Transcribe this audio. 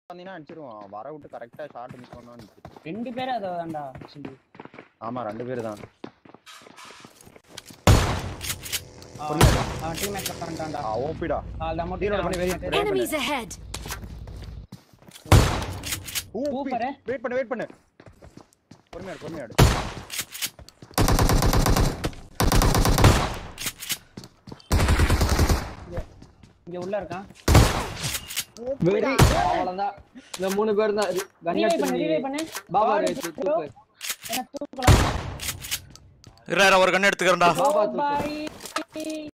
வந்தீங்கன்னா அடிச்சிருவான் வர விட்டு கரெக்டா ஷாட் மிஸ் பண்ணான்னு ரெண்டு பேரும் அதை தான்டா ஆக்சுவலி ஆமா ரெண்டு பேர் தான் அவன் டீம்மேட் பண்ணிட்டான்டா ஓபிடா அதான் Reload பண்ணி வெளிய மட்டும் Enemies ahead! OP Super. Wait பண்ணு வெயிட் பண்ணு பொறுமையா இரு, பொறுமையா இரு. இங்க உள்ள இருக்கான் வெரி அவ்வளவுதான் இந்த மூணு பேர் தான் கன் ரீவை பண்ணு ரீவை எடுத்து பண்ணு பாபா Body ரேச்சு bro. சூப்பர் என்ன தூக்கலாம் இரு இரு, ஒரு கண்ணு எடுத்துக்கிறேன்டா பாபா Oh, தூக்கு bye.